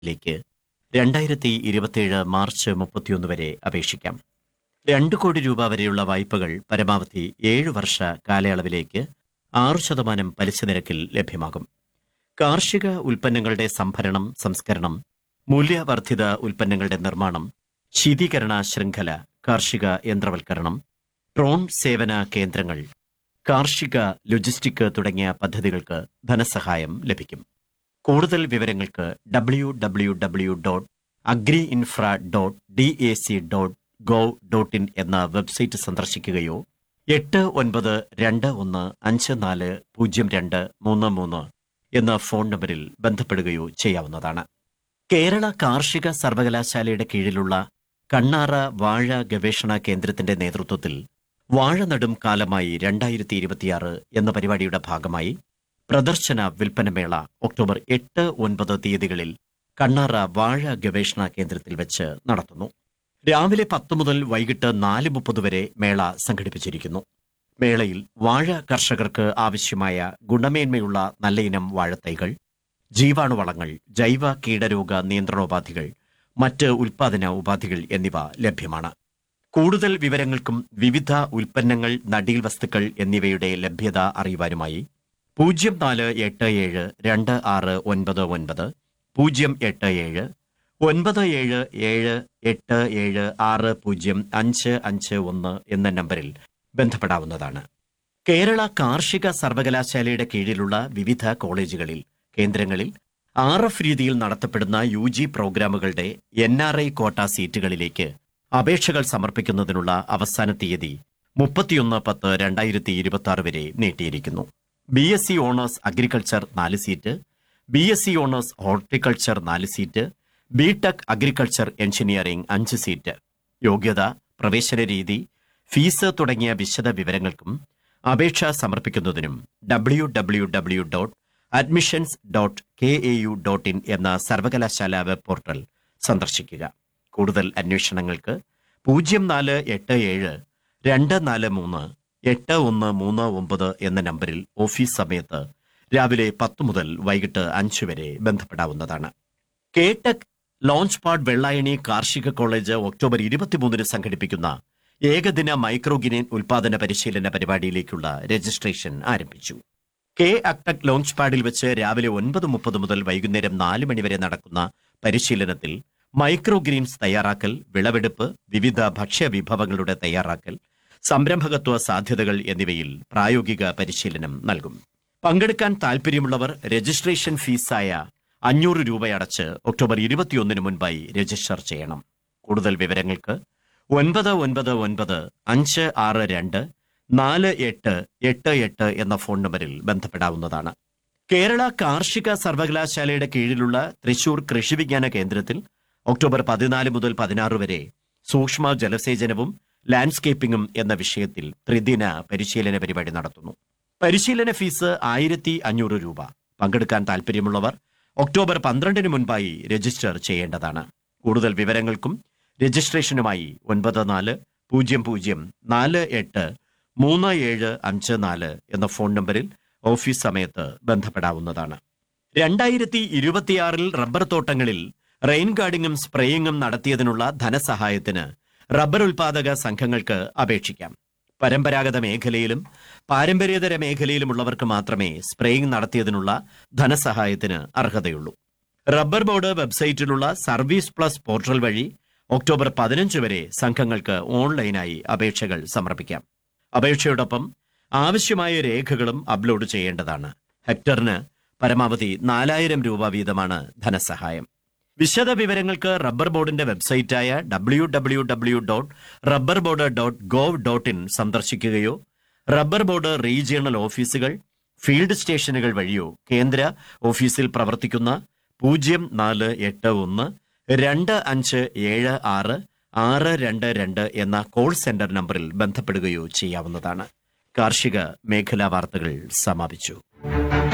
ലേക്ക് രണ്ടായിരത്തി ഇരുപത്തിയേഴ് മാർച്ച് മുപ്പത്തിയൊന്ന് വരെ അപേക്ഷിക്കാം രണ്ട് കോടി രൂപ വരെയുള്ള വായ്പകൾ പരമാവധി ഏഴ് വർഷ കാലയളവിലേക്ക് ആറ് ശതമാനം പലിശ നിരക്കിൽ ലഭ്യമാകും കാർഷിക ഉൽപ്പന്നങ്ങളുടെ സംഭരണം സംസ്കരണം മൂല്യവർദ്ധിത ഉൽപ്പന്നങ്ങളുടെ നിർമ്മാണം ശീതീകരണ ശൃംഖല കാർഷിക യന്ത്രവൽക്കരണം ഡ്രോൺ സേവന കേന്ദ്രങ്ങൾ കാർഷിക ലോജിസ്റ്റിക് തുടങ്ങിയ പദ്ധതികൾക്ക് ധനസഹായം ലഭിക്കും കൂടുതൽ വിവരങ്ങൾക്ക് W W W dot agri infra dot D A C dot gov dot in എന്ന വെബ്സൈറ്റ് സന്ദർശിക്കുകയോ എട്ട് ഒൻപത് രണ്ട് ഒന്ന് അഞ്ച് നാല് പൂജ്യം രണ്ട് മൂന്ന് മൂന്ന് എന്ന ഫോൺ നമ്പറിൽ ബന്ധപ്പെടുകയോ ചെയ്യാവുന്നതാണ് കേരള കാർഷിക സർവകലാശാലയുടെ കീഴിലുള്ള കണ്ണാറ വാഴ ഗവേഷണ കേന്ദ്രത്തിന്റെ നേതൃത്വത്തിൽ വാഴ നടും കാലമായി രണ്ടായിരത്തി ഇരുപത്തിയാറ് എന്ന പരിപാടിയുടെ ഭാഗമായി പ്രദർശന വിൽപ്പനമേള ഒക്ടോബർ എട്ട് ഒൻപത് തീയതികളിൽ കണ്ണാറ വാഴ ഗവേഷണ കേന്ദ്രത്തിൽ വെച്ച് നടത്തുന്നു രാവിലെ പത്ത് മുതൽ വൈകിട്ട് നാല് മുപ്പത് വരെ മേള സംഘടിപ്പിച്ചിരിക്കുന്നു മേളയിൽ വാഴ കർഷകർക്ക് ആവശ്യമായ ഗുണമേന്മയുള്ള നല്ലയിനം വാഴത്തൈകൾ ജീവാണുവളങ്ങൾ ജൈവ കീടരോഗ നിയന്ത്രണോപാധികൾ മറ്റ് ഉൽപാദന ഉപാധികൾ എന്നിവ ലഭ്യമാണ് കൂടുതൽ വിവരങ്ങൾക്കും വിവിധ ഉൽപ്പന്നങ്ങൾ നടീൽ വസ്തുക്കൾ എന്നിവയുടെ ലഭ്യത അറിയുവാനുമായി പൂജ്യം നാല് എട്ട് ഏഴ് രണ്ട് ആറ് ഒൻപത് ഒൻപത് പൂജ്യം എട്ട് ഏഴ് ഒൻപത് ഏഴ് ഏഴ് എട്ട് ഏഴ് ആറ് പൂജ്യം അഞ്ച് അഞ്ച് ഒന്ന് എന്ന നമ്പറിൽ ബന്ധപ്പെടാവുന്നതാണ് കേരള കാർഷിക സർവകലാശാലയുടെ കീഴിലുള്ള വിവിധ കോളേജുകളിൽ കേന്ദ്രങ്ങളിൽ ആർ എഫ് രീതിയിൽ നടത്തപ്പെടുന്ന യു ജി പ്രോഗ്രാമുകളുടെ എൻ ആർ ഐ കോട്ട സീറ്റുകളിലേക്ക് അപേക്ഷകൾ സമർപ്പിക്കുന്നതിനുള്ള അവസാന തീയതി മുപ്പത്തിയൊന്ന് പത്ത് രണ്ടായിരത്തി ഇരുപത്തി ആറ് വരെ നീട്ടിയിരിക്കുന്നു B S C honours agriculture നാല് seat B S C honours horticulture നാല് seat B tech agriculture engineering അഞ്ച് സീറ്റ് യോഗ്യത പ്രവേശന രീതി ഫീസ് തുടങ്ങിയ വിശദ വിവരങ്ങൾക്കും അപേക്ഷ സമർപ്പിക്കുന്നതിനും W W W dot admissions dot K A U dot in എന്ന സർവകലാശാല വെബ് പോർട്ടൽ സന്ദർശിക്കുക കൂടുതൽ അന്വേഷണങ്ങൾക്ക് പൂജ്യം നാല് എട്ട് ഏഴ് രണ്ട് നാല് മൂന്ന് എട്ട് ഒന്ന് മൂന്ന് ഒമ്പത് എന്ന നമ്പറിൽ ഓഫീസ് സമയത്ത് രാവിലെ പത്ത് മുതൽ വൈകിട്ട് അഞ്ച് വരെ ബന്ധപ്പെടാവുന്നതാണ് കേടെക് ലോഞ്ച് പാഡ് വെള്ളായണി കാർഷിക കോളേജ് ഒക്ടോബർ ഇരുപത്തിമൂന്നിന് സംഘടിപ്പിക്കുന്ന ഏകദിന മൈക്രോഗിനിയൻ ഉൽപാദന പരിശീലന പരിപാടിയിലേക്കുള്ള രജിസ്ട്രേഷൻ ആരംഭിച്ചു കെ അക്ടക് ലോഞ്ച് പാഡിൽ വെച്ച് രാവിലെ ഒൻപത് മുപ്പത് മുതൽ വൈകുന്നേരം നാല് മണിവരെ നടക്കുന്ന പരിശീലനത്തിൽ മൈക്രോ ഗ്രീൻസ് തയ്യാറാക്കൽ വിളവെടുപ്പ് വിവിധ ഭക്ഷ്യ വിഭവങ്ങളുടെ തയ്യാറാക്കൽ സംരംഭകത്വ സാധ്യതകൾ എന്നിവയിൽ പ്രായോഗിക പരിശീലനം നൽകും പങ്കെടുക്കാൻ താൽപ്പര്യമുള്ളവർ രജിസ്ട്രേഷൻ ഫീസായ അഞ്ഞൂറ് രൂപയടച്ച് ഒക്ടോബർ ഇരുപത്തിയൊന്നിന് മുൻപായി രജിസ്റ്റർ ചെയ്യണം കൂടുതൽ വിവരങ്ങൾക്ക് ഒൻപത് ഒൻപത് ഒൻപത് അഞ്ച് ആറ് രണ്ട് നാല് എട്ട് എട്ട് എട്ട് എന്ന ഫോൺ നമ്പറിൽ ബന്ധപ്പെടാവുന്നതാണ് കേരള കാർഷിക സർവകലാശാലയുടെ കീഴിലുള്ള തൃശൂർ കൃഷി വിജ്ഞാന കേന്ദ്രത്തിൽ ഒക്ടോബർ പതിനാല് മുതൽ പതിനാറ് വരെ സൂക്ഷ്മ ജലസേചനവും ലാൻഡ്സ്കേപ്പിംഗും എന്ന വിഷയത്തിൽ ത്രിദിന പരിശീലന പരിപാടി നടത്തുന്നു പരിശീലന ഫീസ് ആയിരത്തി അഞ്ഞൂറ് രൂപ പങ്കെടുക്കാൻ താൽപ്പര്യമുള്ളവർ ഒക്ടോബർ പന്ത്രണ്ടിന് മുൻപായി രജിസ്റ്റർ ചെയ്യേണ്ടതാണ് കൂടുതൽ വിവരങ്ങൾക്കും രജിസ്ട്രേഷനുമായി ഒൻപത് നാല് പൂജ്യം പൂജ്യം നാല് എട്ട് മൂന്ന് ഏഴ് അഞ്ച് നാല് എന്ന ഫോൺ നമ്പറിൽ ഓഫീസ് സമയത്ത് ബന്ധപ്പെടാവുന്നതാണ് രണ്ടായിരത്തി ഇരുപത്തിയാറിൽ റബ്ബർ തോട്ടങ്ങളിൽ റെയിൻ ഗാർഡിങ്ങും സ്പ്രേയിങ്ങും നടത്തിയതിനുള്ള ധനസഹായത്തിന് റബ്ബർ ഉൽപാദക സംഘങ്ങൾക്ക് അപേക്ഷിക്കാം പരമ്പരാഗത മേഖലയിലും പാരമ്പര്യേതര മേഖലയിലുമുള്ളവർക്ക് മാത്രമേ സ്പ്രേയിംഗ് നടത്തിയതിനുള്ള ധനസഹായത്തിന് അർഹതയുള്ളൂ റബ്ബർ ബോർഡ് വെബ്സൈറ്റിലുള്ള സർവീസ് പ്ലസ് പോർട്ടൽ വഴി ഒക്ടോബർ പതിനഞ്ച് വരെ സംഘങ്ങൾക്ക് ഓൺലൈനായി അപേക്ഷകൾ സമർപ്പിക്കാം അപേക്ഷയോടൊപ്പം ആവശ്യമായ രേഖകളും അപ്ലോഡ് ചെയ്യേണ്ടതാണ് ഹെക്ടറിന് പരമാവധി നാലായിരം രൂപ വീതമാണ് ധനസഹായം വിശദ വിവരങ്ങൾക്ക് റബ്ബർ ബോർഡിന്റെ വെബ്സൈറ്റായ W W W dot rubber board dot gov dot in സന്ദർശിക്കുകയോ റബ്ബർ ബോർഡ് റീജിയണൽ ഓഫീസുകൾ ഫീൽഡ് സ്റ്റേഷനുകൾ വഴിയോ കേന്ദ്ര ഓഫീസിൽ പ്രവർത്തിക്കുന്ന പൂജ്യം നാല് എട്ട് ഒന്ന് രണ്ട് അഞ്ച് ഏഴ് ആറ് ആറ് രണ്ട് രണ്ട് എന്ന കോൾ സെന്റർ നമ്പറിൽ ബന്ധപ്പെടുകയോ ചെയ്യാവുന്നതാണ് കാർഷിക മേഖലാ വാർത്തകൾ സമാപിച്ചു